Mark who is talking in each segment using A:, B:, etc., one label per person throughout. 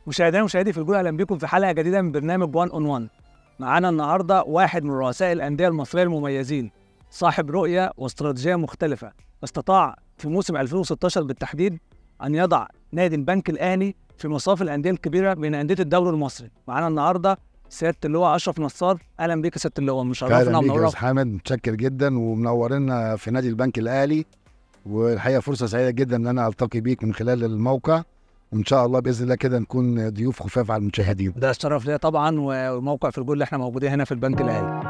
A: مشاهدينا ومشاهدي في الجول اهلا بكم في حلقه جديده من برنامج 1 اون 1 معانا النهارده واحد من رؤساء الانديه المصريه المميزين صاحب رؤيه واستراتيجيه مختلفه استطاع في موسم 2016 بالتحديد ان يضع نادي البنك الاهلي في مصاف الانديه الكبيره من انديه الدوري المصري معانا النهارده سياده اللواء اشرف نصار اهلا بيك يا سياده اللواء مشرفنا
B: اهلا بيك يا
A: ومنورنا
B: استاذ حامد متشكر جدا ومنورنا في نادي البنك الاهلي والحقيقه فرصه سعيده جدا ان انا التقي بيك من خلال الموقع وان شاء الله باذن الله كده نكون ضيوف خفاف على المشاهدين
A: ده الشرف ليا طبعا وموقع في الجول اللي احنا موجودين هنا في البنك الاهلي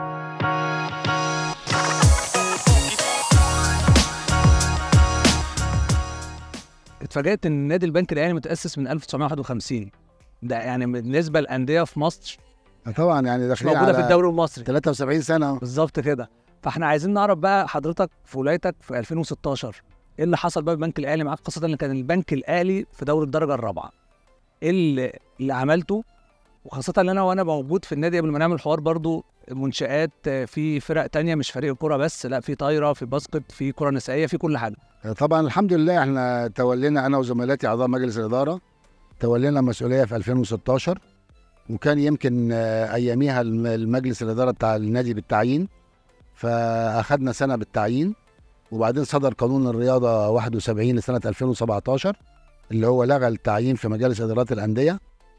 A: اتفاجئت ان نادي البنك الاهلي متاسس من 1951 ده يعني بالنسبه للانديه في مصر
B: طبعا يعني
A: مش
B: داخلين
A: موجوده في
B: على
A: الدوري المصري
B: 73 سنه
A: بالظبط كده فاحنا عايزين نعرف بقى حضرتك في ولايتك في 2016 ايه اللي حصل بقى بالبنك الاهلي معاك خاصه ان كان البنك الاهلي في دوري الدرجه الرابعه ايه اللي, اللي عملته وخاصه ان انا وانا موجود في النادي قبل ما نعمل الحوار برضو منشآت آه، في فرق تانية مش فريق كرة بس لا في طايرة في باسكت في كرة نسائية في كل حاجة
B: طبعا الحمد لله احنا تولينا انا وزملائي اعضاء مجلس الاداره تولينا مسؤوليه في 2016 وكان يمكن آه، اياميها الم- المجلس الاداره بتاع النادي بالتعيين فاخدنا سنه بالتعيين وبعدين صدر قانون الرياضه 71 لسنه 2017 اللي هو لغى التعيين في مجالس ادارات الانديه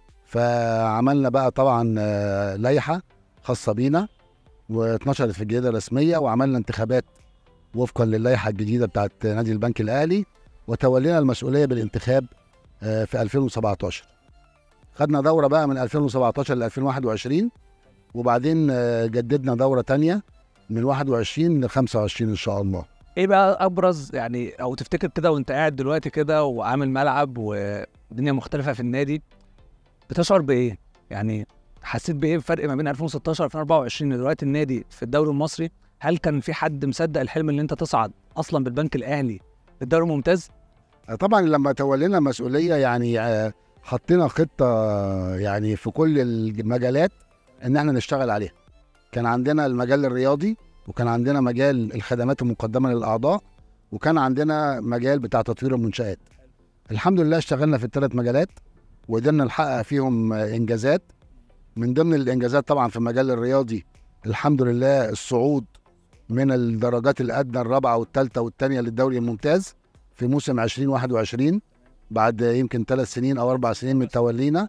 B: فعملنا بقى طبعا آه، لائحه خاصه بينا واتنشرت في الجريده الرسميه وعملنا انتخابات وفقا للائحه الجديده بتاعت نادي البنك الاهلي وتولينا المسؤوليه بالانتخاب آه، في 2017 خدنا دوره بقى من 2017 ل 2021 وبعدين آه، جددنا دوره تانية من 21 ل 25 ان شاء الله
A: ايه بقى ابرز يعني او تفتكر كده وانت قاعد دلوقتي كده وعامل ملعب ودنيا مختلفة في النادي بتشعر بايه يعني حسيت بايه الفرق ما بين 2016 و 2024 دلوقتي النادي في الدوري المصري هل كان في حد مصدق الحلم ان انت تصعد اصلا بالبنك الاهلي للدوري الممتاز
B: آه، طبعا لما تولينا مسؤوليه يعني آه، حطينا خطه آه، يعني في كل المجالات ان احنا نشتغل عليها كان عندنا المجال الرياضي وكان عندنا مجال الخدمات المقدمه للاعضاء وكان عندنا مجال بتاع تطوير المنشآت الحمد لله اشتغلنا في الثلاث مجالات وقدرنا نحقق فيهم آه، انجازات من ضمن الانجازات طبعا في المجال الرياضي الحمد لله الصعود من الدرجات الادنى الرابعه والثالثه والثانيه للدوري الممتاز في موسم 2021 بعد يمكن ثلاث سنين او اربع سنين من تولينا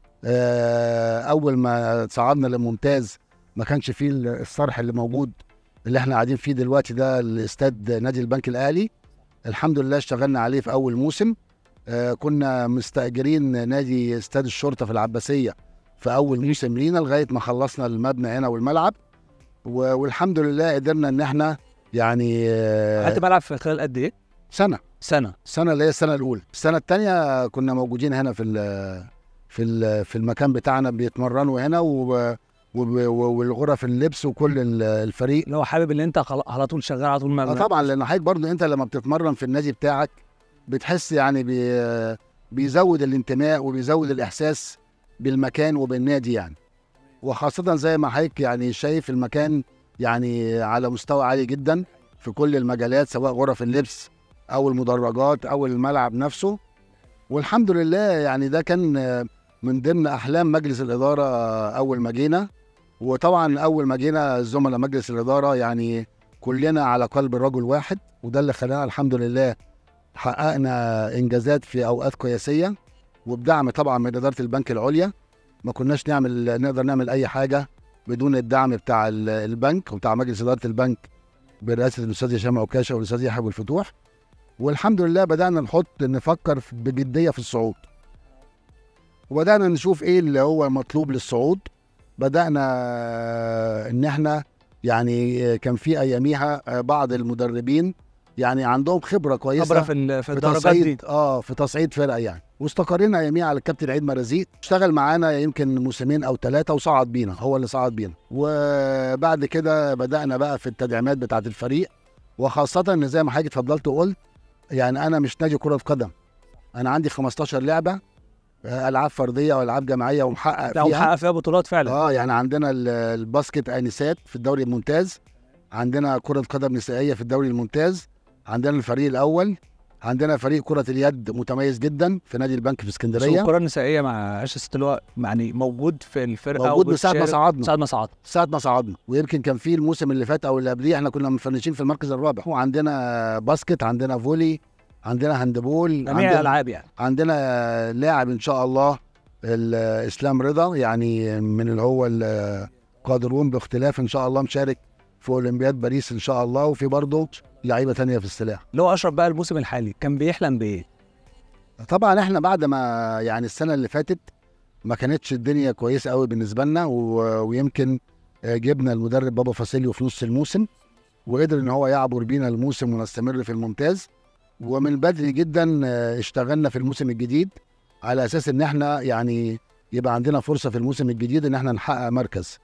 B: آه، اول ما صعدنا للممتاز ما كانش فيه الصرح اللي موجود اللي احنا قاعدين فيه دلوقتي ده الاستاد نادي البنك الاهلي الحمد لله اشتغلنا عليه في اول موسم آه، كنا مستاجرين نادي استاد الشرطه في العباسيه في اول موسم لينا لغايه ما خلصنا المبنى هنا والملعب و- والحمد لله قدرنا ان احنا يعني آه،
A: قعدت ملعب في خلال قد ايه
B: سنه
A: سنه
B: السنه اللي هي السنه الاولى السنه الثانيه كنا موجودين هنا في ال في ال في المكان بتاعنا بيتمرنوا هنا و و- و- والغرف اللبس وكل ال- الفريق
A: اللي هو حابب ان انت خلا- على طول شغال على طول
B: آه
A: ما
B: طبعا لان حضرتك برضه انت لما بتتمرن في النادي بتاعك بتحس يعني بي بيزود الانتماء وبيزود الاحساس بالمكان وبالنادي يعني وخاصه زي ما حضرتك يعني شايف المكان يعني على مستوى عالي جدا في كل المجالات سواء غرف اللبس او المدرجات او الملعب نفسه والحمد لله يعني ده كان آه، من ضمن احلام مجلس الاداره آه، اول ما جينا وطبعا اول ما جينا زملاء مجلس الاداره يعني كلنا على قلب رجل واحد وده اللي خلانا الحمد لله حققنا انجازات في اوقات قياسيه وبدعم طبعا من اداره البنك العليا ما كناش نعمل نقدر نعمل اي حاجه بدون الدعم بتاع ال- البنك وبتاع مجلس اداره البنك برئاسه الاستاذ هشام عكاشه والاستاذ يحيى أبو الفتوح والحمد لله بدانا نحط نفكر في- بجديه في الصعود وبدانا نشوف ايه اللي هو مطلوب للصعود بدانا ان احنا يعني كان في اياميها بعض المدربين يعني عندهم خبره كويسه
A: خبره في ال- في
B: في
A: الدرجات دي
B: تصعيد اه في تصعيد فرقه يعني واستقرينا اياميها على الكابتن عيد مرازيق اشتغل معانا يمكن موسمين او ثلاثه وصعد بينا هو اللي صعد بينا وبعد كده بدانا بقى في التدعيمات بتاعه الفريق وخاصه ان زي ما حضرتك اتفضلت وقلت يعني انا مش نادي كره قدم انا عندي 15 لعبه آه، العاب فرديه والعاب جماعيه ومحقق
A: لا
B: فيها
A: ومحقق فيها بطولات فعلا
B: اه يعني عندنا ال- الباسكت انسات في الدوري الممتاز عندنا كرة قدم نسائية في الدوري الممتاز عندنا الفريق الأول عندنا فريق كره اليد متميز جدا في نادي البنك في
A: سوق
B: اسكندريه
A: الكره النسائيه مع اشس اللي هو يعني موجود في الفرقه
B: موجود من ساعه ما
A: وبتشارك-
B: صعدنا
A: ساعه ما صعد
B: ساعة ما صعدنا ويمكن كان في الموسم اللي فات او اللي قبليه احنا كنا مفنشين في المركز الرابع وعندنا باسكت عندنا فولي عندنا هاندبول
A: جميع
B: عندنا,
A: الالعاب يعني
B: عندنا لاعب ان شاء الله الاسلام رضا يعني من اللي هو القادرون باختلاف ان شاء الله مشارك في اولمبياد باريس ان شاء الله وفي برضه لعيبه تانية في السلاح
A: اللي هو اشرف بقى الموسم الحالي كان بيحلم بايه؟
B: طبعا احنا بعد ما يعني السنه اللي فاتت ما كانتش الدنيا كويسه قوي بالنسبه لنا و- ويمكن آه، جبنا المدرب بابا فاسيليو في نص الموسم وقدر ان هو يعبر بينا الموسم ونستمر في الممتاز ومن بدري جدا آه، اشتغلنا في الموسم الجديد على اساس ان احنا يعني يبقى عندنا فرصه في الموسم الجديد ان احنا نحقق مركز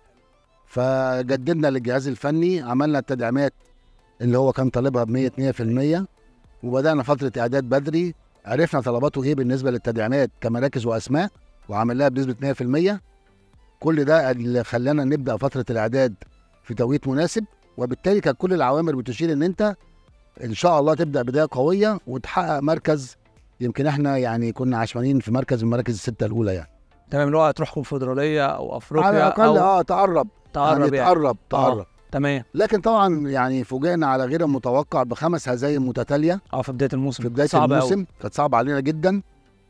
B: فجددنا للجهاز الفني عملنا التدعيمات اللي هو كان طالبها ب 100 100% وبدانا فتره اعداد بدري عرفنا طلباته ايه بالنسبه للتدعيمات كمراكز واسماء وعملناها بنسبه 100% كل ده اللي خلانا نبدا فتره الاعداد في توقيت مناسب وبالتالي كانت كل العوامل بتشير ان انت ان شاء الله تبدا بدايه قويه وتحقق مركز يمكن احنا يعني كنا عشمانين في مركز من المراكز السته الاولى يعني
A: تمام اللي هو هتروح كونفدراليه او
B: على
A: افريقيا
B: الاقل
A: او
B: اه تقرب
A: تقرب
B: يعني
A: يعني
B: تقرب تقرب
A: تمام
B: لكن طبعا يعني فوجئنا على غير المتوقع بخمس هزايم متتاليه
A: اه في بدايه الموسم
B: في بدايه
A: صعب أوي.
B: الموسم كانت صعبه علينا جدا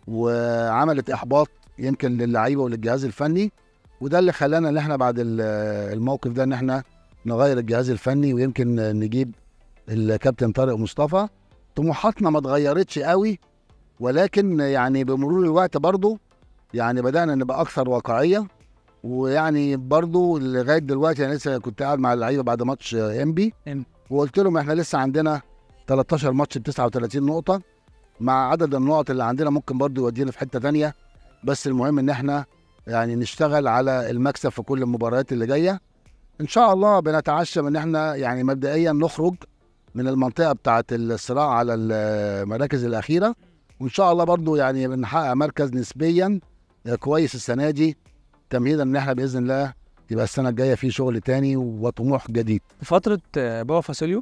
B: وعملت احباط يمكن للعيبه وللجهاز الفني وده اللي خلانا ان احنا بعد ال- الموقف ده ان احنا نغير الجهاز الفني ويمكن نجيب الكابتن طارق مصطفى طموحاتنا ما اتغيرتش قوي ولكن يعني بمرور الوقت برضو يعني بدانا نبقى اكثر واقعيه ويعني برضو لغايه دلوقتي انا لسه كنت قاعد مع اللعيبه بعد ماتش انبي
A: إنبي.
B: وقلت لهم احنا لسه عندنا 13 ماتش ب 39 نقطه مع عدد النقط اللي عندنا ممكن برضو يودينا في حته تانية بس المهم ان احنا يعني نشتغل على المكسب في كل المباريات اللي جايه ان شاء الله بنتعشم ان احنا يعني مبدئيا نخرج من المنطقه بتاعه الصراع على المراكز الاخيره وان شاء الله برضو يعني بنحقق مركز نسبيا كويس السنه دي تمهيدا ان احنا باذن الله يبقى السنه الجايه في شغل تاني وطموح جديد
A: في فتره آه، بابا فاسيليو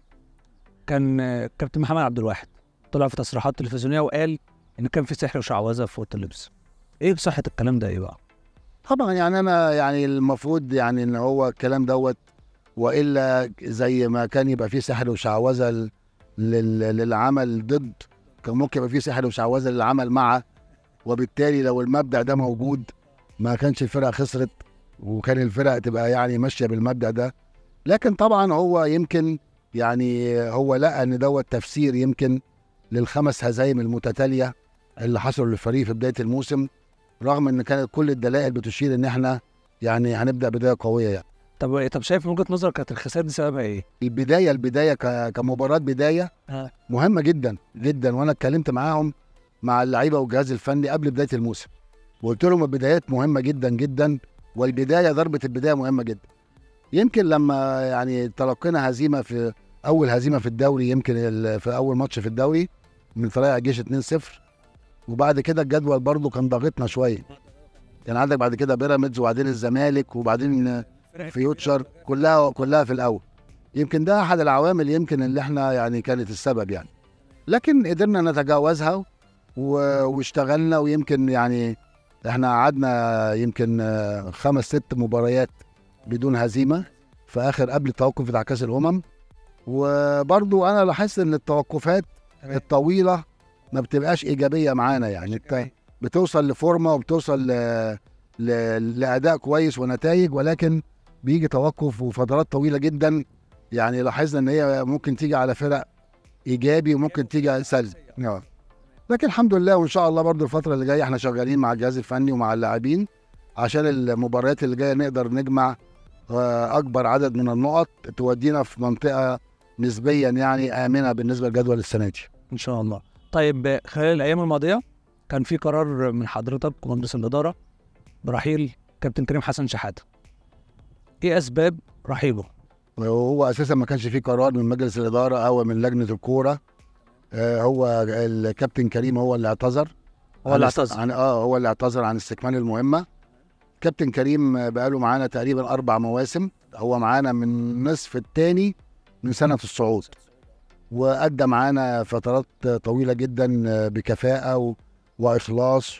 A: كان آه، كابتن محمد عبد الواحد طلع في تصريحات تلفزيونيه وقال ان كان في سحر وشعوذه في اوضه اللبس ايه صحه الكلام ده ايه بقى؟
B: طبعا يعني انا يعني المفروض يعني ان هو الكلام دوت والا زي ما كان يبقى فيه سحر وشعوذه ل- لل- للعمل ضد كان ممكن يبقى فيه سحر وشعوذه للعمل مع وبالتالي لو المبدأ ده موجود ما كانش الفرقه خسرت وكان الفرق تبقى يعني ماشيه بالمبدأ ده لكن طبعا هو يمكن يعني هو لقى ان دوت تفسير يمكن للخمس هزايم المتتاليه اللي حصلوا للفريق في بدايه الموسم رغم ان كانت كل الدلائل بتشير ان احنا يعني هنبدا بدايه قويه يعني
A: طب طب شايف من وجهه نظرك كانت الخسائر دي سببها ايه؟
B: البدايه البدايه ك- كمباراه بدايه
A: آه.
B: مهمه جدا جدا وانا اتكلمت معاهم مع اللعيبه والجهاز الفني قبل بدايه الموسم وقلت لهم البدايات مهمه جدا جدا والبدايه ضربه البدايه مهمه جدا يمكن لما يعني تلقينا هزيمه في اول هزيمه في الدوري يمكن ال- في اول ماتش في الدوري من طلائع الجيش 2-0 وبعد كده الجدول برضه كان ضاغطنا شويه كان عندك بعد كده بيراميدز وبعدين الزمالك وبعدين فيوتشر كلها كلها في الاول يمكن ده احد العوامل يمكن اللي احنا يعني كانت السبب يعني لكن قدرنا نتجاوزها و- واشتغلنا ويمكن يعني احنا قعدنا يمكن آه، خمس ست مباريات بدون هزيمه في اخر قبل التوقف بتاع كاس الامم وبرضو انا لاحظت ان التوقفات
A: تمام.
B: الطويله ما بتبقاش ايجابيه معانا يعني انت بتوصل لفورمه وبتوصل ل... ل... لاداء كويس ونتائج ولكن بيجي توقف وفترات طويله جدا يعني لاحظنا ان هي ممكن تيجي على فرق ايجابي وممكن تيجي سلبي آه. لكن الحمد لله وان شاء الله برضو الفتره اللي جايه احنا شغالين مع الجهاز الفني ومع اللاعبين عشان المباريات اللي جايه نقدر نجمع آه، اكبر عدد من النقط تودينا في منطقه نسبيا يعني امنه بالنسبه لجدول السنه دي
A: ان شاء الله طيب خلال الايام الماضيه كان في قرار من حضرتك ومجلس الاداره برحيل كابتن كريم حسن شحاته ايه اسباب رحيله
B: وهو اساسا ما كانش فيه قرار من مجلس الاداره او من لجنه الكوره آه، هو الكابتن كريم هو اللي اعتذر
A: هو اللي
B: عن است-
A: اعتذر
B: عن اه هو اللي اعتذر عن استكمال المهمه كابتن كريم بقاله معانا تقريبا اربع مواسم هو معانا من النصف الثاني من سنه الصعود وادى معانا فترات طويله جدا بكفاءه و- واخلاص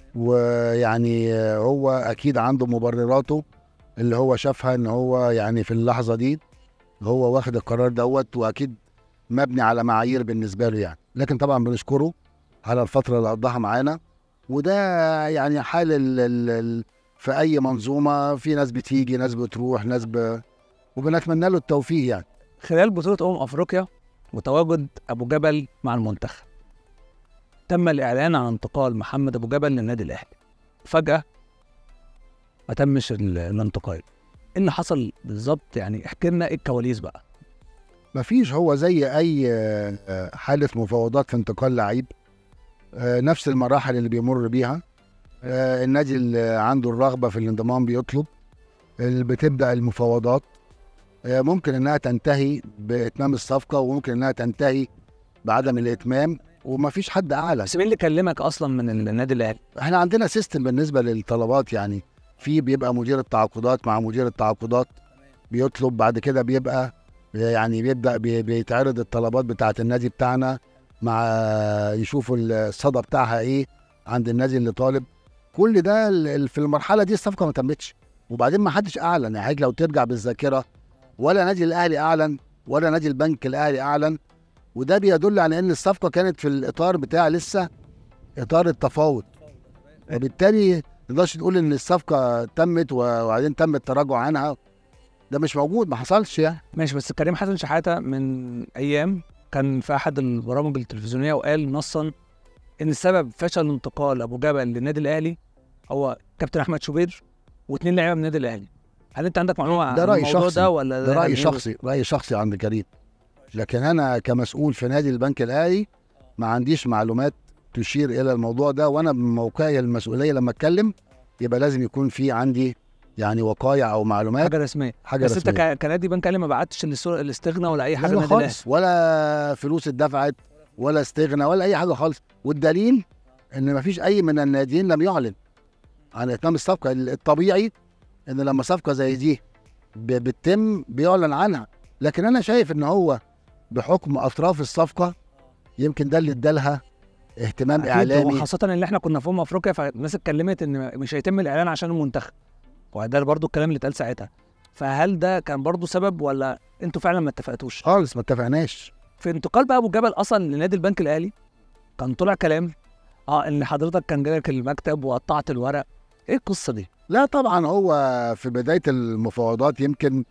B: ويعني هو اكيد عنده مبرراته اللي هو شافها ان هو يعني في اللحظه دي هو واخد القرار دوت واكيد مبني على معايير بالنسبه له يعني لكن طبعا بنشكره على الفتره اللي قضاها معانا وده يعني حال ال ال ال في اي منظومه في ناس بتيجي ناس بتروح ناس ب... وبنتمنى له التوفيق يعني
A: خلال بطولة أمم أفريقيا وتواجد أبو جبل مع المنتخب تم الإعلان عن انتقال محمد أبو جبل للنادي الأهلي فجأة ما تمش ال- الانتقال إيه اللي حصل بالظبط يعني احكي لنا ايه الكواليس بقى
B: مفيش هو زي اي آه، حاله مفاوضات في انتقال لعيب آه، نفس المراحل اللي بيمر بيها آه، النادي اللي عنده الرغبه في الانضمام بيطلب اللي بتبدا المفاوضات آه، ممكن انها تنتهي باتمام الصفقه وممكن انها تنتهي بعدم الاتمام ومفيش حد اعلى
A: بس مين اللي كلمك اصلا من النادي الاهلي
B: احنا عندنا سيستم بالنسبه للطلبات يعني في بيبقى مدير التعاقدات مع مدير التعاقدات بيطلب بعد كده بيبقى يعني بيبدا بي- بيتعرض الطلبات بتاعه النادي بتاعنا مع يشوفوا الصدى بتاعها ايه عند النادي اللي طالب كل ده ال- ال- في المرحله دي الصفقه ما تمتش وبعدين ما حدش اعلن يعني لو ترجع بالذاكره ولا نادي الاهلي اعلن ولا نادي البنك الاهلي اعلن وده بيدل على ان الصفقه كانت في الاطار بتاع لسه اطار التفاوض وبالتالي ما نقدرش نقول ان الصفقه تمت وبعدين تم التراجع عنها ده مش موجود ما حصلش يعني
A: ماشي بس كريم حسن شحاته من ايام كان في احد البرامج التلفزيونيه وقال نصا ان السبب فشل انتقال ابو جبل للنادي الاهلي هو كابتن احمد شوبير واثنين لعيبه من النادي الاهلي هل انت عندك معلومه عن
B: ده رأي
A: الموضوع
B: شخصي.
A: ده ولا
B: ده راي
A: يعني إيه
B: شخصي راي شخصي عند كريم لكن انا كمسؤول في نادي البنك الاهلي ما عنديش معلومات تشير الى الموضوع ده وانا بموقعي المسؤوليه لما اتكلم يبقى لازم يكون في عندي يعني وقايع او معلومات
A: حاجه رسميه
B: حاجه
A: بس انت
B: رسمية.
A: ك- كنادي بنك اهلي ما بعتش الاستغ- الاستغناء ولا اي حاجه
B: لا لا
A: للنادي الاهلي
B: خالص ولا فلوس اتدفعت ولا استغنى ولا اي حاجه خالص والدليل ان مفيش اي من الناديين لم يعلن عن اتمام الصفقه الطبيعي ان لما صفقه زي دي ب- بتتم بيعلن عنها لكن انا شايف ان هو بحكم اطراف الصفقه يمكن ده اللي ادالها اهتمام
A: أكيد،
B: اعلامي
A: وخاصه ان احنا كنا في امم افريقيا فالناس اتكلمت ان مش هيتم الاعلان عشان المنتخب وده برضو الكلام اللي اتقال ساعتها فهل ده كان برضو سبب ولا انتوا فعلا ما اتفقتوش
B: خالص ما اتفقناش
A: في انتقال بقى ابو جبل اصلا لنادي البنك الاهلي كان طلع كلام اه ان حضرتك كان جالك المكتب وقطعت الورق ايه القصه دي
B: لا طبعا هو في بدايه المفاوضات يمكن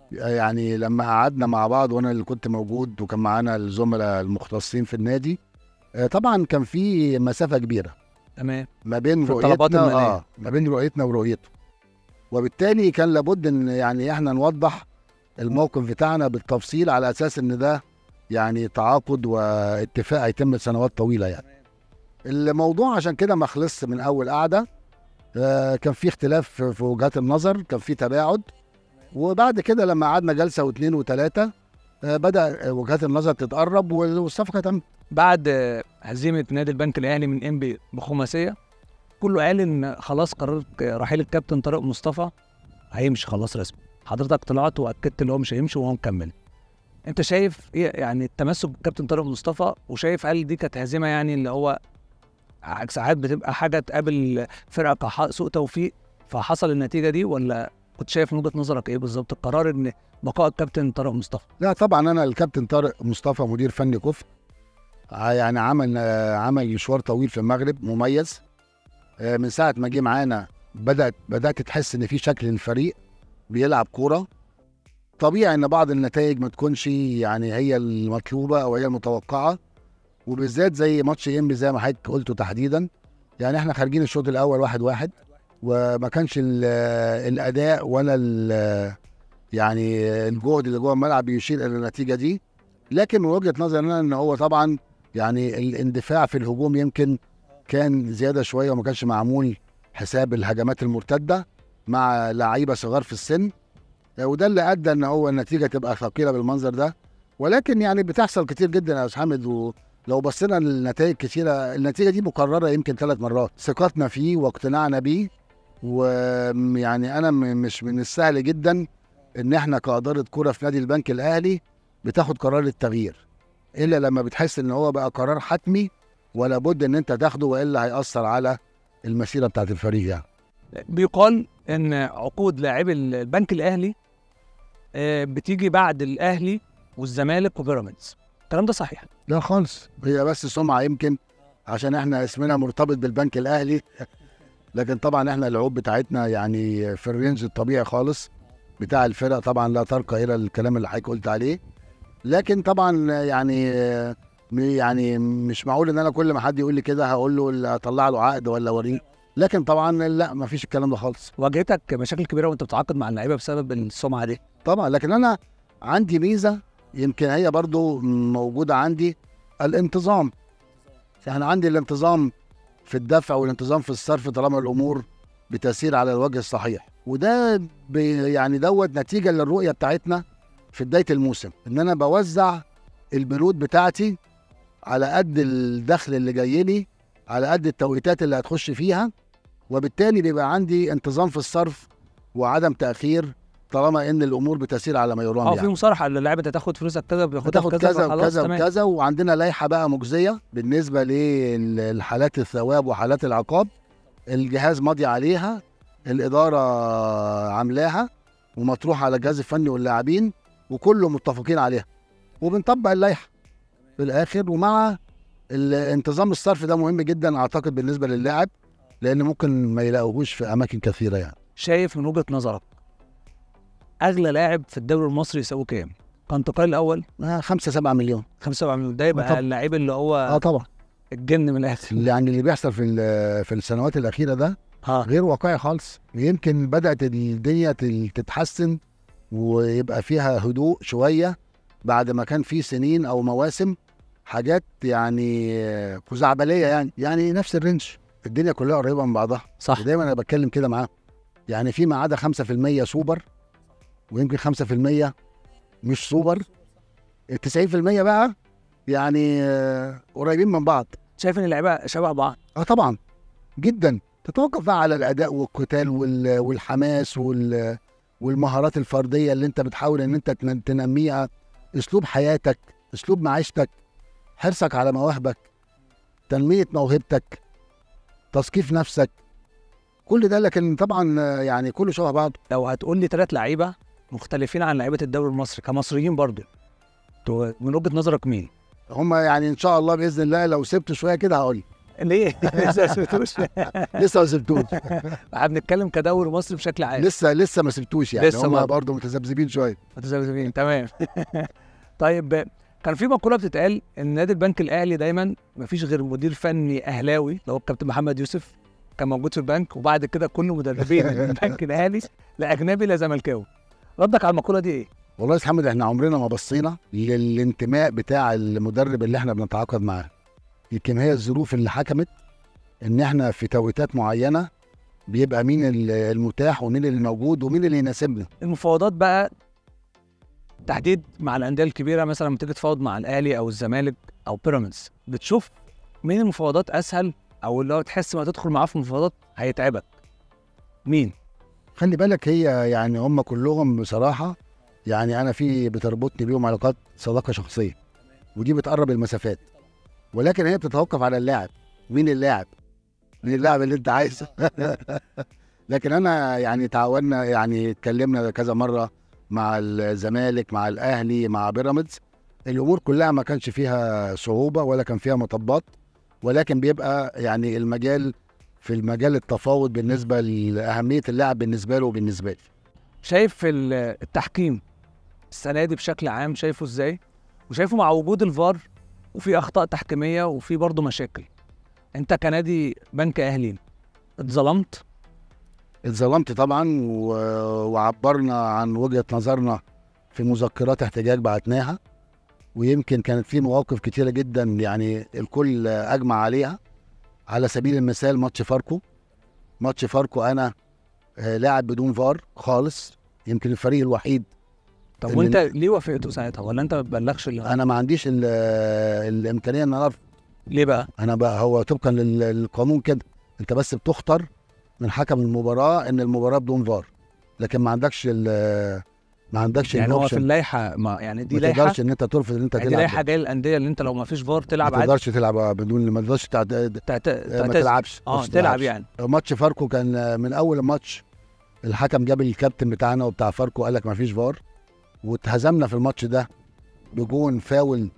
B: يعني لما قعدنا مع بعض وانا اللي كنت موجود وكان معانا الزملاء المختصين في النادي آه، طبعا كان في مسافه كبيره
A: تمام
B: ما بين
A: في الطلبات
B: رؤيتنا
A: المالية.
B: اه ما بين رؤيتنا ورؤيته وبالتالي كان لابد ان يعني احنا نوضح الموقف بتاعنا بالتفصيل على اساس ان ده يعني تعاقد واتفاق هيتم سنوات طويله يعني الموضوع عشان كده ما خلصش من اول قعده آه، كان في اختلاف في في وجهات النظر كان في تباعد وبعد كده لما قعدنا جلسه واثنين وثلاثه بدا وجهات النظر تتقرب والصفقه تمت
A: بعد آه، هزيمه نادي البنك الاهلي من انبي بخماسيه كله قال ان خلاص قرار رحيل الكابتن طارق مصطفى هيمشي خلاص رسمي حضرتك طلعت واكدت ان هو مش هيمشي وهو مكمل انت شايف ايه يعني التمسك بالكابتن طارق مصطفى وشايف هل دي كانت هزيمه يعني اللي هو ع- ساعات بتبقى حاجه تقابل فرقه كح- سوء توفيق فحصل النتيجه دي ولا كنت شايف من وجهه نظرك ايه بالظبط القرار ان بقاء الكابتن طارق مصطفى
B: لا طبعا انا الكابتن طارق مصطفى مدير فني كفر ع- يعني عمل آه، عمل مشوار طويل في المغرب مميز آه، من ساعه ما جه معانا بدات بدات تحس ان في شكل للفريق بيلعب كوره طبيعي ان بعض النتائج ما تكونش يعني هي المطلوبه او هي المتوقعه وبالذات زي ماتش انبي زي ما حضرتك قلته تحديدا يعني احنا خارجين الشوط الاول واحد واحد وما كانش ال- الاداء ولا ال- يعني الجهد اللي جوه الملعب بيشير الى النتيجه دي لكن من وجهه نظري انا ان هو طبعا يعني الاندفاع في الهجوم يمكن كان زياده شويه وما كانش معمول حساب الهجمات المرتده مع لعيبه صغار في السن وده اللي ادى ان هو النتيجه تبقى ثقيله بالمنظر ده ولكن يعني بتحصل كتير جدا يا استاذ حامد ولو بصينا للنتائج كتيره النتيجه دي مكرره يمكن ثلاث مرات ثقتنا فيه واقتناعنا بيه ويعني انا م- مش من السهل جدا ان احنا كاداره كره في نادي البنك الاهلي بتاخد قرار التغيير الا لما بتحس ان هو بقى قرار حتمي ولا بد ان انت تاخده والا هيأثر على المسيره بتاعت الفريق يعني
A: بيقال ان عقود لاعبي البنك الاهلي آه، بتيجي بعد الاهلي والزمالك وبيراميدز الكلام ده صحيح
B: لا خالص هي بس سمعه يمكن عشان احنا اسمنا مرتبط بالبنك الاهلي لكن طبعا احنا العقود بتاعتنا يعني في الرينج الطبيعي خالص بتاع الفرق طبعا لا ترقى الى الكلام اللي حضرتك قلت عليه لكن طبعا يعني يعني مش معقول ان انا كل ما حد يقول لي كده هقول له اطلع له عقد ولا اوريه لكن طبعا لا ما فيش الكلام ده خالص
A: واجهتك مشاكل كبيره وانت بتتعاقد مع اللعيبه بسبب السمعه دي
B: طبعا لكن انا عندي ميزه يمكن هي برضو موجوده عندي الانتظام يعني عندي الانتظام في الدفع والانتظام في الصرف طالما الامور بتسير على الوجه الصحيح وده بي- يعني دوت نتيجه للرؤيه بتاعتنا في بدايه الموسم ان انا بوزع البنود بتاعتي على قد الدخل اللي جاي لي على قد التوقيتات اللي هتخش فيها وبالتالي بيبقى عندي انتظام في الصرف وعدم تاخير طالما ان الامور بتسير على ما يرام
A: اه
B: يعني.
A: في مصارحه اللعيبه انت تاخد فلوسك كذا بياخدها
B: بتاخد
A: في كذا
B: كذا
A: فخلاص
B: وكذا
A: تمام.
B: وكذا وعندنا لائحه بقى مجزيه بالنسبه للحالات الثواب وحالات العقاب الجهاز ماضي عليها الاداره عاملاها ومطروحه على الجهاز الفني واللاعبين وكله متفقين عليها وبنطبق اللائحه في الاخر ومع الانتظام الصرف ده مهم جدا اعتقد بالنسبه للاعب لان ممكن ما يلاقوهوش في اماكن كثيره يعني
A: شايف من وجهه نظرك اغلى لاعب في الدوري المصري يساوي كام؟ كانتقال الاول
B: آه، خمسة سبعة مليون
A: 75 مليون ده يبقى
B: طبعا.
A: اللعيب اللي هو
B: اه طبعا
A: الجن من الاخر
B: يعني اللي بيحصل في ال- في السنوات الاخيره ده
A: ها
B: غير واقعي خالص يمكن بدأت الدنيا تل- تتحسن ويبقى فيها هدوء شوية بعد ما كان في سنين أو مواسم حاجات يعني آه، خزعبلية يعني يعني نفس الرينج الدنيا كلها قريبة من بعضها
A: صح
B: ودايما أنا بتكلم كده معاهم يعني في ما عدا 5% سوبر ويمكن 5% مش سوبر ال 90% بقى يعني آه، قريبين من بعض
A: شايف ان اللعيبه شبه بعض
B: اه طبعا جدا تتوقف بقى على الاداء والقتال وال- والحماس وال- والمهارات الفرديه اللي انت بتحاول ان انت تن- تنميها اسلوب حياتك اسلوب معيشتك حرصك على مواهبك تنميه موهبتك تثقيف نفسك كل ده لكن طبعا آه، يعني كله شبه بعض
A: لو هتقول لي ثلاث لعيبه مختلفين عن لعيبه الدوري المصري كمصريين برضه تو- من وجهه نظرك مين؟
B: هم يعني ان شاء الله باذن الله لو سبت شويه كده هقول
A: ليه؟ لسه ما سبتوش
B: لسه ما سبتوش
A: احنا بنتكلم كدوري مصري بشكل عام
B: لسه لسه ما سبتوش يعني
A: لسه
B: هم
A: برضه.
B: برضه متذبذبين شويه
A: متذبذبين تمام طيب كان في مقوله بتتقال ان نادي البنك الاهلي دايما مفيش غير مدير فني اهلاوي اللي هو الكابتن محمد يوسف كان موجود في البنك وبعد كده كل مدربين البنك الاهلي لا اجنبي لا زملكاوي ردك على المقوله دي ايه؟
B: والله يا محمد احنا عمرنا ما بصينا للانتماء بتاع المدرب اللي احنا بنتعاقد معاه يمكن هي الظروف اللي حكمت ان احنا في توقيتات معينه بيبقى مين ال- المتاح ومين اللي موجود ومين اللي يناسبنا
A: المفاوضات بقى تحديد مع الانديه الكبيره مثلا لما تيجي تفاوض مع الاهلي او الزمالك او بيراميدز بتشوف مين المفاوضات اسهل او اللي هو تحس ما تدخل معاه في المفاوضات هيتعبك مين؟
B: خلي بالك هي يعني هم كلهم بصراحه يعني انا في بتربطني بيهم علاقات صداقه شخصيه ودي بتقرب المسافات ولكن هي بتتوقف على اللاعب مين اللاعب مين اللاعب اللي انت عايزه لكن انا يعني تعاوننا يعني اتكلمنا كذا مره مع الزمالك مع الاهلي مع بيراميدز الامور كلها ما كانش فيها صعوبه ولا كان فيها مطبات ولكن بيبقى يعني المجال في المجال التفاوض بالنسبه لاهميه اللاعب بالنسبه له وبالنسبه لي
A: شايف ال- التحكيم السنه دي بشكل عام شايفه ازاي وشايفه مع وجود الفار وفي اخطاء تحكيميه وفي برضه مشاكل انت كنادي بنك اهلي اتظلمت
B: اتظلمت طبعا و... وعبرنا عن وجهه نظرنا في مذكرات احتجاج بعتناها ويمكن كانت في مواقف كتيره جدا يعني الكل اجمع عليها على سبيل المثال ماتش فاركو ماتش فاركو انا آه، لاعب بدون فار خالص يمكن الفريق الوحيد
A: طب
B: اللي-
A: وانت ليه وافقته ساعتها ولا انت ما بتبلغش اللي
B: انا ما عنديش ال- الامكانيه ان انا أرفض.
A: ليه بقى
B: انا بقى هو طبقا لل- للقانون كده انت بس بتختار من حكم المباراه ان المباراه بدون فار لكن ما عندكش ال- ما عندكش
A: يعني هو في
B: الأوبشن.
A: اللائحه ما يعني دي
B: ما
A: لائحه
B: تقدرش ان انت ترفض ان انت
A: يعني دي
B: تلعب
A: لائحه جايه للانديه اللي انت لو ما فيش فار تلعب
B: ما
A: عادي
B: تقدرش تلعب آه، بدون ما تقدرش تعت-
A: تعت...
B: ما
A: تعتزل.
B: تلعبش
A: اه
B: مش
A: تلعب
B: تلعبش.
A: يعني
B: ماتش فاركو كان آه، من اول الماتش الحكم جاب الكابتن بتاعنا وبتاع فاركو قال لك ما فيش فار واتهزمنا في الماتش ده بجون فاول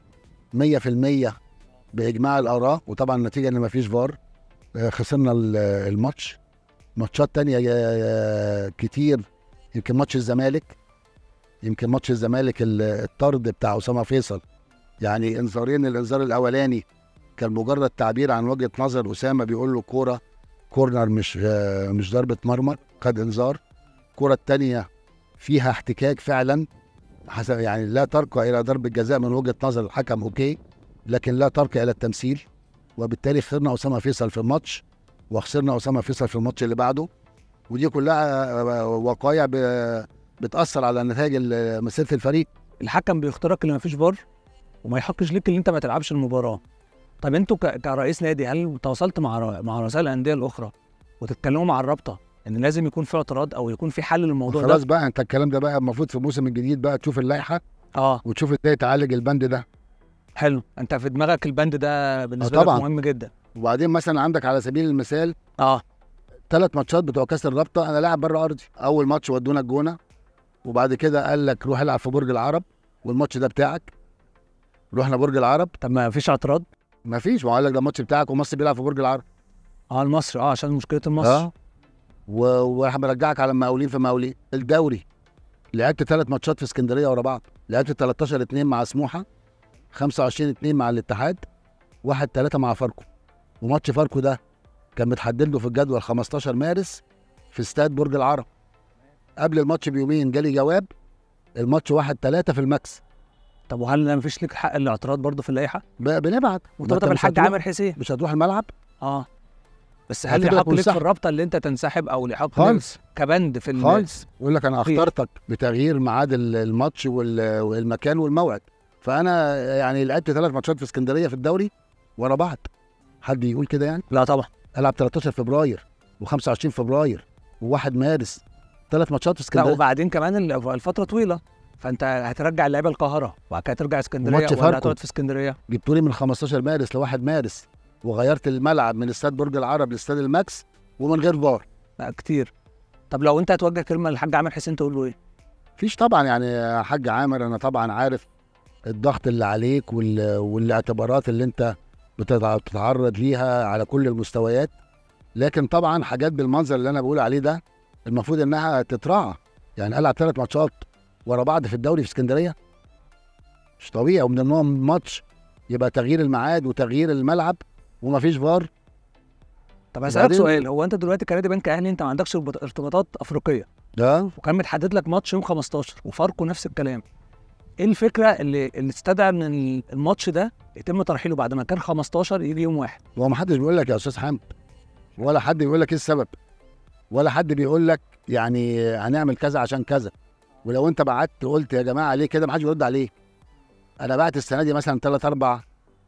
B: 100% باجماع الاراء وطبعا النتيجه ان ما فيش فار آه، خسرنا ال- الماتش ماتشات تانية آه، كتير يمكن ماتش الزمالك يمكن ماتش الزمالك ال- الطرد بتاع اسامه فيصل يعني انذارين الانذار الاولاني كان مجرد تعبير عن وجهه نظر اسامه بيقول له كوره كورنر مش آه، مش ضربه مرمى خد انذار الكوره الثانيه فيها احتكاك فعلا حسب يعني لا ترقى الى ضربه جزاء من وجهه نظر الحكم اوكي لكن لا ترقى الى التمثيل وبالتالي خسرنا اسامه فيصل في الماتش وخسرنا اسامه فيصل في الماتش اللي بعده ودي كلها آه، وقائع ب- بتاثر على نتائج ال- مسيره الفريق
A: الحكم بيختارك اللي ما فيش فار وما يحقش ليك اللي انت ما تلعبش المباراه طب انتوا ك... كرئيس نادي هل تواصلت مع ر... مع رؤساء الانديه الاخرى وتتكلموا مع الرابطه ان لازم يكون في اعتراض او يكون في حل للموضوع
B: خلاص
A: ده
B: بقى انت الكلام ده بقى المفروض في الموسم الجديد بقى تشوف اللائحه
A: اه
B: وتشوف ازاي تعالج البند ده
A: حلو انت في دماغك البند ده بالنسبه
B: آه
A: لك
B: طبعاً.
A: مهم جدا
B: وبعدين مثلا عندك على سبيل المثال
A: اه
B: ثلاث ماتشات بتوع كاس الرابطه انا لاعب بره ارضي اول ماتش ودونا الجونه وبعد كده قال لك روح العب في برج العرب والماتش ده بتاعك رحنا برج العرب
A: طب ما فيش اعتراض
B: ما فيش ما هو قال لك ده الماتش بتاعك ومصر بيلعب في برج العرب
A: اه المصري اه عشان مشكله المصري
B: اه و- وراح مرجعك على المقاولين في مقاولين الدوري لعبت ثلاث ماتشات في اسكندريه ورا بعض لعبت 13 2 مع سموحه 25 2 مع الاتحاد 1 3 مع فاركو وماتش فاركو ده كان متحدد له في الجدول 15 مارس في استاد برج العرب قبل الماتش بيومين جالي جواب الماتش 1 3 في الماكس
A: طب وهل ما فيش ليك حق الاعتراض برضه في اللائحه
B: ب- بنبعت ما
A: مرتبطه
B: أنت مش
A: بالحاج
B: هتروح-
A: عامر حسين
B: مش هتروح الملعب
A: اه بس هل
B: هتبقى
A: يحق ليك في
B: منسحب.
A: الرابطه اللي انت تنسحب او يحق ليك
B: خالص
A: كبند في ال-
B: خالص يقول لك انا
A: خير.
B: اخترتك بتغيير ميعاد ال- الماتش وال- والمكان والموعد فانا يعني لعبت ثلاث ماتشات في اسكندريه في الدوري ورا بعض حد يقول كده يعني
A: لا طبعا
B: العب 13 فبراير و25 فبراير و1 مارس ثلاث ماتشات في
A: لا
B: اسكندريه
A: وبعدين كمان ال- الفتره طويله فانت هترجع اللعيبه القاهره وبعد كده ترجع اسكندريه
B: وماتش
A: ولا
B: فاركو.
A: هتقعد في اسكندريه
B: جبتوا لي من 15 مارس ل1 مارس وغيرت الملعب من استاد برج العرب لاستاد الماكس ومن غير فار
A: لا كتير طب لو انت هتوجه كلمه للحاج عامر حسين تقول له ايه
B: فيش طبعا يعني يا حاج عامر انا طبعا عارف الضغط اللي عليك وال... والاعتبارات اللي انت بتتع- بتتعرض ليها على كل المستويات لكن طبعا حاجات بالمنظر اللي انا بقول عليه ده المفروض انها تتراعى يعني العب ثلاث ماتشات ورا بعض في الدوري في اسكندريه مش طبيعي ومن ضمنهم ماتش يبقى تغيير الميعاد وتغيير الملعب ومفيش فار
A: طب هسألك
B: وبعدين-
A: سؤال هو انت دلوقتي كنادي بنك اهلي انت ما عندكش ارتباط- ارتباطات افريقيه
B: ده
A: وكان متحدد لك ماتش يوم 15 وفاركو نفس الكلام ايه الفكره اللي اللي استدعى ان ال- الماتش ده يتم ترحيله بعد ما كان 15 يجي يوم واحد
B: هو ما حدش بيقول لك يا استاذ حامد ولا حد بيقول لك ايه السبب ولا حد بيقول لك يعني هنعمل كذا عشان كذا ولو انت بعت قلت يا جماعه ليه كده ما حدش بيرد عليه انا بعت السنه دي مثلا ثلاث اربع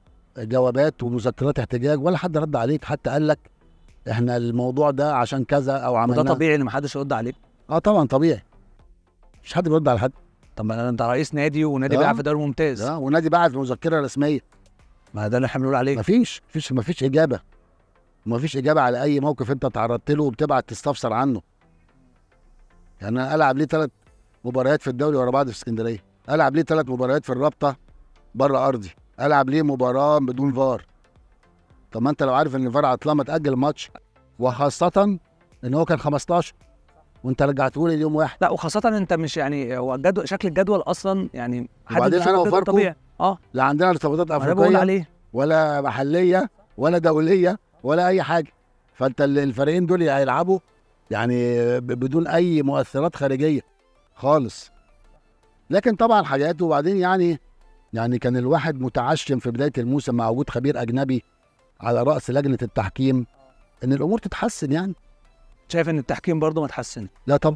B: جوابات ومذكرات احتجاج ولا حد رد عليك حتى قال لك احنا الموضوع ده عشان كذا او
A: وده
B: عملنا
A: طبيعي ان ما حدش يرد عليك
B: اه طبعا طبيعي مش حد بيرد على حد
A: طب ما انت رئيس نادي ونادي
B: آه.
A: بيلعب في دوري ممتاز
B: اه ونادي بعت مذكره رسميه
A: ما ده اللي احنا بنقول عليه
B: مفيش مفيش مفيش اجابه مفيش اجابه على اي موقف انت تعرضت له وبتبعت تستفسر عنه يعني انا العب ليه ثلاث مباريات في الدوري ورا بعض في اسكندريه العب ليه ثلاث مباريات في الرابطه بره ارضي العب ليه مباراه بدون فار طب ما انت لو عارف ان الفار عطلان ما تاجل الماتش وخاصه ان هو كان 15 وانت رجعته لي اليوم واحد
A: لا وخاصه انت مش يعني هو الجدول شكل الجدول اصلا يعني حد
B: وبعدين
A: بيشوف
B: أنا
A: الجدول
B: وفاركو
A: طبيعي اه
B: لا عندنا ارتباطات
A: ما انا بقول
B: افريقيه
A: عليه
B: ولا محليه ولا دوليه ولا اي حاجه فانت ال- الفريقين دول هيلعبوا يعني ب- بدون اي مؤثرات خارجيه خالص لكن طبعا حاجات وبعدين يعني يعني كان الواحد متعشم في بدايه الموسم مع وجود خبير اجنبي على راس لجنه التحكيم ان الامور تتحسن يعني
A: شايف ان التحكيم برضه ما اتحسن
B: لا طب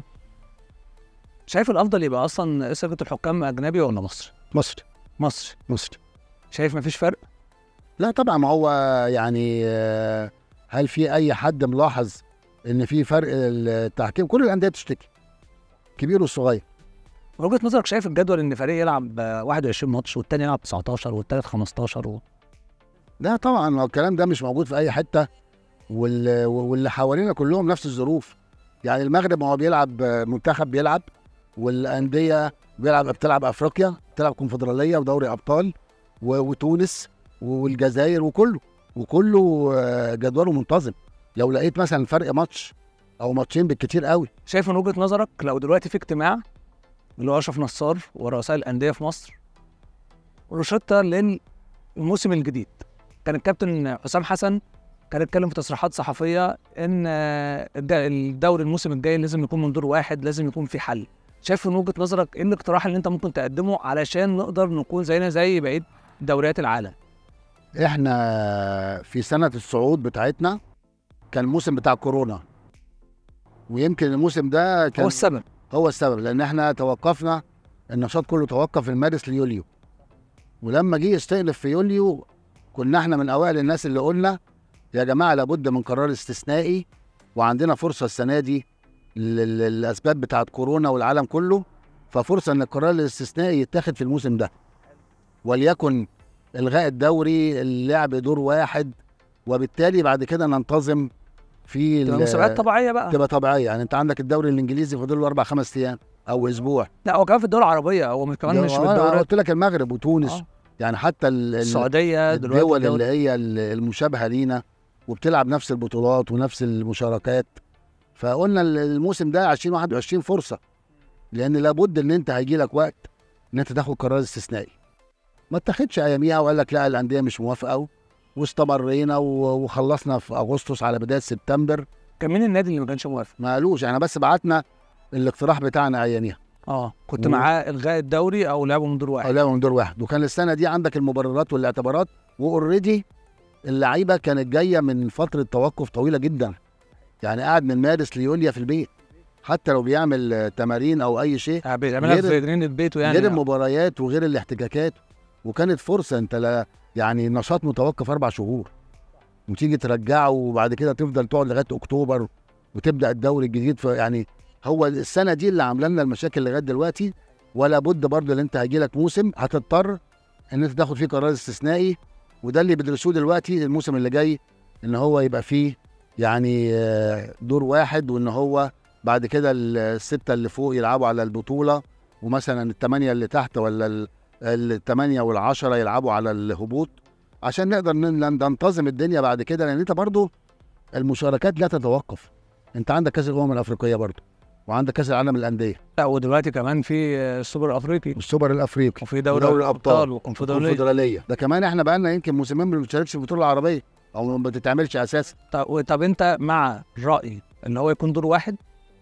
A: شايف الافضل يبقى اصلا رئيس لجنه الحكام اجنبي ولا مصري
B: مصر
A: مصري
B: مصر
A: شايف ما فيش فرق
B: لا طبعا ما هو يعني آه، هل في اي حد ملاحظ ان في فرق التحكيم كل الانديه تشتكي كبير والصغير
A: من وجهه نظرك شايف الجدول ان فريق يلعب آه، 21 ماتش والتاني يلعب 19 والتالت 15 و...
B: لا طبعا هو الكلام ده مش موجود في اي حته وال... واللي حوالينا كلهم نفس الظروف يعني المغرب هو بيلعب منتخب بيلعب والانديه بيلعب بتلعب افريقيا بتلعب كونفدراليه ودوري ابطال و... وتونس والجزائر وكله وكله آه، جدوله منتظم لو لقيت مثلا فرق ماتش او ماتشين بالكتير قوي
A: شايف من وجهه نظرك لو دلوقتي في اجتماع اللي هو اشرف نصار ورؤساء الانديه في مصر روشته للموسم الجديد كان الكابتن حسام حسن كان اتكلم في تصريحات صحفيه ان آه، الد- الدوري الموسم الجاي لازم يكون من دور واحد لازم يكون في حل شايف من وجهه نظرك ايه الاقتراح اللي انت ممكن تقدمه علشان نقدر نكون زينا زي بقيه دوريات العالم
B: احنا في سنه الصعود بتاعتنا كان الموسم بتاع كورونا ويمكن الموسم ده كان
A: هو السبب
B: هو السبب لان احنا توقفنا النشاط كله توقف من مارس ليوليو ولما جه يستأنف في يوليو كنا احنا من اوائل الناس اللي قلنا يا جماعه لابد من قرار استثنائي وعندنا فرصه السنه دي لل- للاسباب بتاعت كورونا والعالم كله ففرصه ان القرار الاستثنائي يتاخد في الموسم ده وليكن الغاء الدوري اللعب دور واحد وبالتالي بعد كده ننتظم في
A: تبقى
B: ال-
A: مسابقات طبيعيه بقى
B: تبقى طبيعيه يعني انت عندك الدوري الانجليزي فاضل له اربع خمس ايام او اسبوع
A: لا هو كمان في الدول العربيه هو مش كمان
B: ده
A: مش في
B: هو انا
A: الدوريات
B: قلت لك المغرب وتونس
A: آه.
B: يعني حتى ال- ال-
A: السعوديه دلوقتي
B: الدول
A: الدوري-
B: اللي هي ال- المشابهه لينا وبتلعب نفس البطولات ونفس المشاركات فقلنا ال- الموسم ده 2021 فرصه لان لابد ان انت هيجي لك وقت ان انت تاخد قرار استثنائي ما اتخذش اياميها وقال لك لا الانديه مش موافقه واستمرينا و- وخلصنا في اغسطس على بدايه سبتمبر
A: كان مين النادي اللي ما كانش موافق
B: ما قالوش احنا بس بعتنا الاقتراح بتاعنا اياميها
A: اه كنت
B: و-
A: معاه الغاء الدوري او لعبه من دور
B: او
A: واحد
B: لا من دور واحد وكان السنه دي عندك المبررات والاعتبارات واوريدي اللعيبه كانت جايه من فتره توقف طويله جدا يعني قاعد من مارس ليوليا في البيت حتى لو بيعمل آه، تمارين او اي شيء
A: آه، بيعملها
B: غير-
A: في جنينه بيته يعني
B: غير المباريات وغير الاحتكاكات وكانت فرصه انت لا يعني نشاط متوقف اربع شهور وتيجي ترجعه وبعد كده تفضل تقعد لغايه اكتوبر وتبدا الدوري الجديد يعني هو السنه دي اللي عامله لنا المشاكل لغايه دلوقتي ولا بد برضه ان انت هيجي لك موسم هتضطر ان انت تاخد فيه قرار استثنائي وده اللي بيدرسوه دلوقتي الموسم اللي جاي ان هو يبقى فيه يعني آه، دور واحد وان هو بعد كده السته اللي فوق يلعبوا على البطوله ومثلا الثمانيه اللي تحت ولا ال- الثمانيه والعشره يلعبوا على الهبوط عشان نقدر ن- ننتظم الدنيا بعد كده لان انت برضو المشاركات لا تتوقف انت عندك كاس الامم الافريقيه برضو وعندك كاس العالم للانديه
A: لا ودلوقتي كمان في آه، السوبر الافريقي
B: والسوبر الافريقي
A: وفي دوري,
B: ودوري
A: الابطال
B: الأبطال
A: والكونفدراليه
B: الكونفدراليه ده كمان احنا بقالنا يمكن موسمين ما بنشاركش في البطوله العربيه او ما بتتعملش اساسا
A: طب طب انت مع الراي اللي هو يكون دور واحد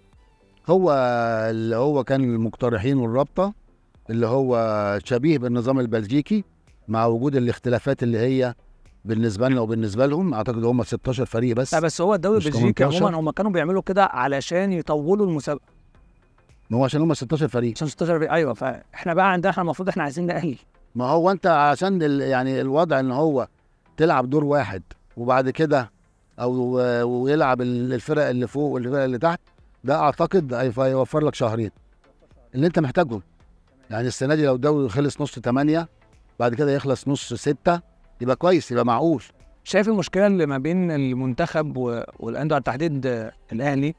B: هو اللي هو كان المقترحين والرابطه اللي هو شبيه بالنظام البلجيكي مع وجود الاختلافات اللي هي بالنسبه لنا وبالنسبه لهم اعتقد هم 16 فريق بس
A: لا بس هو الدوري
B: مش
A: البلجيكي
B: 18.
A: عموما هم كانوا بيعملوا كده علشان يطولوا المسابقه
B: ما هو عشان هم 16 فريق
A: عشان 16 فريق ايوه فاحنا بقى عندنا احنا المفروض احنا عايزين نقلل
B: ما هو انت عشان ال- يعني الوضع ان هو تلعب دور واحد وبعد كده او ويلعب ال- الفرق اللي فوق والفرق اللي تحت ده اعتقد هيف- هيوفر لك شهرين اللي انت محتاجهم يعني السنه دي لو الدوري خلص نص 8 بعد كده يخلص نص 6 يبقى كويس يبقى معقول
A: شايف المشكله اللي ما بين المنتخب و- والانديه على التحديد آه، الاهلي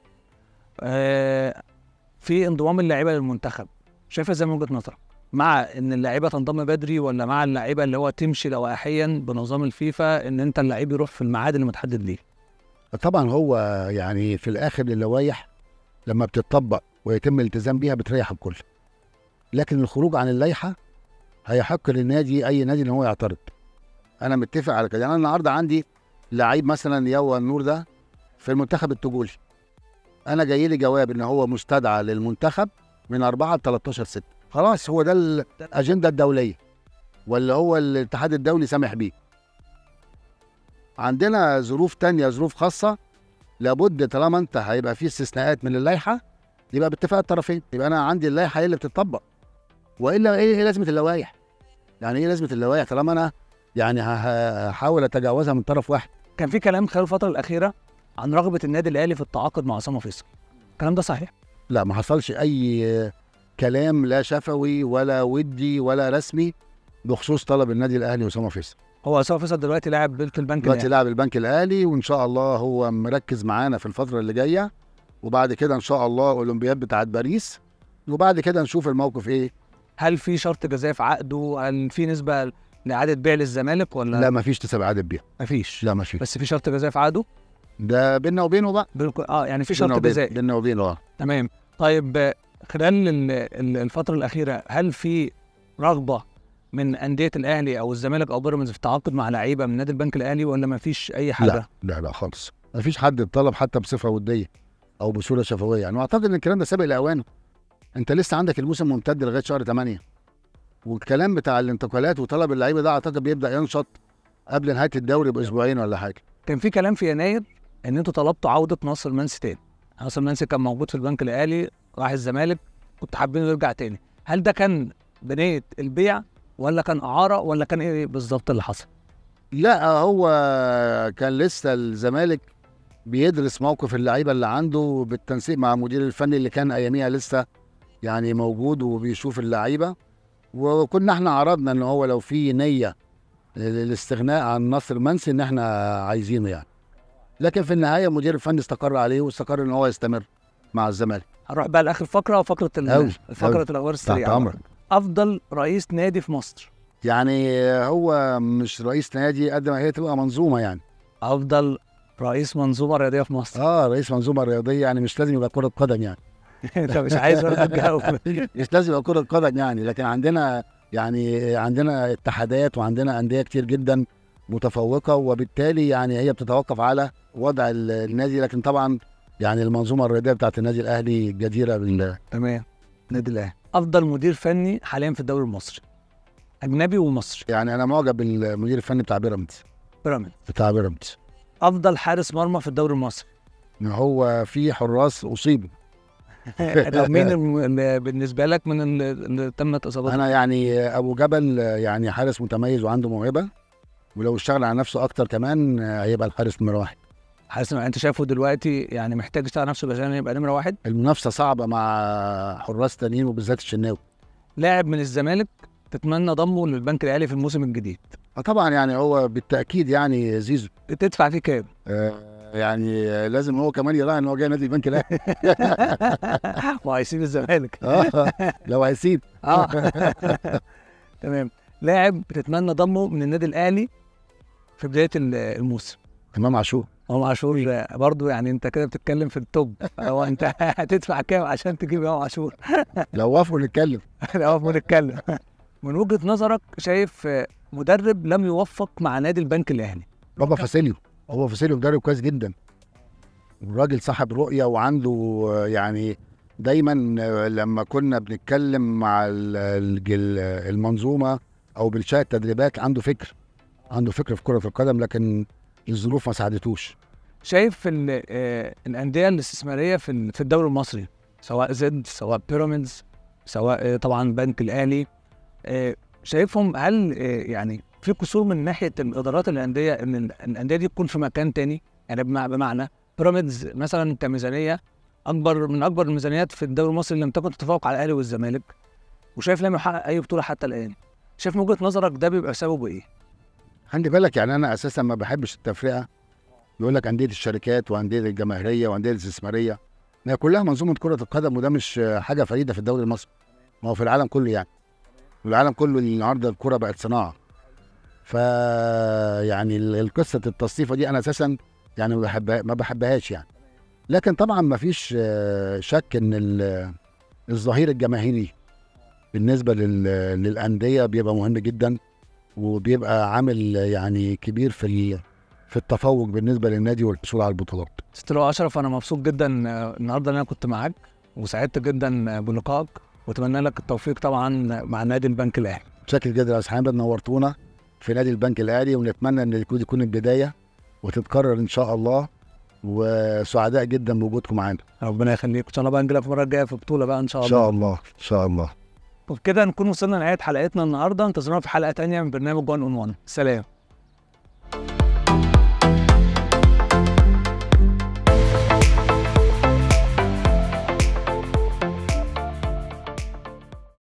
A: آه، في انضمام اللعيبه للمنتخب شايفها زي من وجهه نظرك مع ان اللعيبه تنضم بدري ولا مع اللعيبه اللي هو تمشي لوائحيا بنظام الفيفا ان انت اللعيب يروح في الميعاد اللي متحدد ليه
B: طبعا هو يعني في الاخر اللوائح لما بتطبق ويتم الالتزام بيها بتريح الكل لكن الخروج عن اللائحه هيحق للنادي اي نادي ان هو يعترض انا متفق على كده يعني انا النهارده عندي لعيب مثلا يوا النور ده في المنتخب التجولي انا جاي لي جواب ان هو مستدعى للمنتخب من 4 ل 13 6 خلاص هو ده الاجنده الدوليه ولا هو الاتحاد الدولي سامح بيه عندنا ظروف تانية ظروف خاصة لابد طالما انت هيبقى في استثناءات من اللائحة يبقى باتفاق الطرفين يبقى انا عندي اللائحة هي اللي بتطبق والا ايه ايه لازمة اللوائح يعني ايه لازمة اللوائح طالما انا يعني ه- هحاول اتجاوزها من طرف واحد
A: كان في كلام خلال الفتره الاخيره عن رغبه النادي الاهلي في التعاقد مع اسامه فيصل الكلام ده صحيح
B: لا ما حصلش اي كلام لا شفوي ولا ودي ولا رسمي بخصوص طلب النادي الاهلي اسامه فيصل
A: هو اسامه فيصل دلوقتي لاعب في البنك
B: دلوقتي
A: الأهلي.
B: لاعب البنك الاهلي وان شاء الله هو مركز معانا في الفتره اللي جايه وبعد كده ان شاء الله اولمبياد بتاعت باريس وبعد كده نشوف الموقف ايه
A: هل في شرط جزائي في عقده هل في نسبه لاعاده بيع للزمالك ولا
B: لا مفيش تسابقات بيها
A: مفيش
B: لا مفيش
A: بس في شرط جزائي في عقده
B: ده بينا وبينه بقى
A: بالك... اه يعني في
B: بينا
A: شرط
B: وبين-
A: جزائي
B: بينا وبينه اه
A: تمام طيب آه، خلال ال- ال- الفتره الاخيره هل في رغبه من انديه الاهلي او الزمالك او بيراميدز في التعاقد مع لعيبه من نادي البنك الاهلي ولا ما فيش اي حاجه
B: لا لا لا خالص مفيش حد اتطلب حتى بصفه وديه او بصوره شفويه يعني واعتقد ان الكلام ده سابق لاوانه انت لسه عندك الموسم ممتد لغايه شهر 8 والكلام بتاع الانتقالات وطلب اللعيبه ده اعتقد بيبدا ينشط قبل نهايه الدوري باسبوعين ولا حاجه
A: كان في كلام في يناير ان انتوا طلبتوا عوده ناصر منسي تاني ناصر منسي كان موجود في البنك الاهلي راح الزمالك كنت حابين يرجع تاني هل ده كان بنيه البيع ولا كان اعاره ولا كان ايه بالظبط اللي حصل
B: لا هو كان لسه الزمالك بيدرس موقف اللعيبه اللي عنده بالتنسيق مع المدير الفني اللي كان اياميها لسه يعني موجود وبيشوف اللعيبه وكنا احنا عرضنا ان هو لو في نيه للاستغناء عن نصر منسي ان احنا عايزينه يعني لكن في النهايه المدير الفني استقر عليه واستقر ان هو يستمر مع الزمالك
A: هنروح بقى لاخر فقره وفقره ال-
B: أوي،
A: فقره
B: أوي.
A: الاخبار
B: تحت
A: السريعه
B: امرك
A: افضل رئيس نادي في مصر
B: يعني هو مش رئيس نادي قد ما هي تبقى منظومه يعني
A: افضل رئيس منظومه رياضيه في مصر
B: اه رئيس منظومه رياضيه يعني مش لازم يبقى كره قدم يعني
A: انت مش عايز ولا تجاوب
B: مش لازم يبقى كرة قدم يعني لكن عندنا يعني عندنا اتحادات وعندنا أندية كتير جدا متفوقة وبالتالي يعني هي بتتوقف على وضع ال- النادي لكن طبعا يعني المنظومة الرياضية بتاعت النادي الأهلي جديرة بال
A: تمام نادي الاهلي افضل مدير فني حاليا في الدوري المصري اجنبي ومصري
B: يعني أنا معجب بالمدير الفني بتاع بيراميدز
A: بيراميدز
B: بتاع بيراميدز
A: افضل حارس مرمى في الدوري المصري
B: إن هو في حراس أصيبوا
A: طب مين الم- اللي بالنسبه لك من اللي- اللي تمت اصابته
B: أنا يعني أبو جبل يعني حارس متميز وعنده موهبة ولو اشتغل على نفسه أكتر كمان هيبقى الحارس نمرة واحد
A: حاسس إن انت شايفه دلوقتي يعني محتاج يشتغل نفسه عشان يبقى نمره واحد
B: المنافسة صعبة مع حراس تانيين وبالذات الشناوي
A: لاعب من الزمالك تتمنى ضمه للبنك الاهلي في الموسم الجديد
B: آه طبعا يعني هو بالتاكيد يعني زيزو
A: تدفع فيه كام
B: آه يعني آه، لازم هو كمان يراعي ان هو جاي نادي البنك الاهلي
A: وهيسيب الزمالك
B: اه لو هيسيب
A: اه تمام لاعب بتتمنى ضمه من النادي الاهلي في بدايه ال- الموسم
B: امام عاشور
A: امام عاشور برضه يعني انت كده بتتكلم في التوب هو انت هتدفع كام عشان تجيب امام عاشور
B: لو وافقوا نتكلم
A: الاول بنتكلم من وجهه نظرك شايف مدرب لم يوفق مع نادي البنك الاهلي
B: بابا فاسيليو هو فاسيليو مدرب كويس جدا الراجل صاحب رؤيه وعنده آه، يعني دايما آه، لما كنا بنتكلم مع ال- الجل- المنظومه او بنشاء التدريبات عنده فكر عنده فكر في كره القدم لكن الظروف ما ساعدتوش
A: شايف ال- آه، الانديه الاستثماريه في ال- في الدوري المصري سواء زد سواء بيراميدز سواء آه، طبعا بنك الاهلي آه، شايفهم هل آه، يعني في قصور من ناحيه الادارات الانديه ان ال- الانديه دي تكون في مكان تاني يعني بمع- بمعنى بيراميدز مثلا كميزانيه اكبر من اكبر الميزانيات في الدوري المصري لم تكن تتفوق على الاهلي والزمالك وشايف لم يحقق اي بطوله حتى الان شايف من وجهه نظرك ده بيبقى سببه ايه؟
B: خلي بالك يعني انا اساسا ما بحبش التفرقه يقول لك انديه الشركات وانديه الجماهيريه وانديه الاستثماريه ما هي كلها منظومه كره القدم وده مش حاجه فريده في الدوري المصري ما هو في العالم كله يعني العالم كله النهارده الكره بقت صناعه ف يعني ال- القصه التصنيفه دي انا اساسا يعني ما بحبها ما بحبهاش يعني لكن طبعا ما فيش آه، شك ان ال- الظهير الجماهيري بالنسبه لل- للانديه بيبقى مهم جدا وبيبقى عامل يعني كبير في ال- في التفوق بالنسبه للنادي والحصول على البطولات
A: سترو اشرف انا مبسوط جدا آه، النهارده ان انا كنت معاك وسعدت جدا آه، بلقائك واتمنى لك التوفيق طبعا مع نادي البنك الاهلي
B: شكل جدا يا استاذ محمد نورتونا في نادي البنك الاهلي ونتمنى ان يكون يكون البدايه وتتكرر ان شاء الله وسعداء جدا بوجودكم معانا
A: ربنا يخليك ان شاء الله بقى نجيلك المره الجايه في بطوله بقى ان شاء
B: ان
A: الله
B: شاء الله ان شاء الله
A: وبكده نكون وصلنا لنهايه حلقتنا النهارده انتظرونا في حلقه تانية من برنامج 1 اون 1 سلام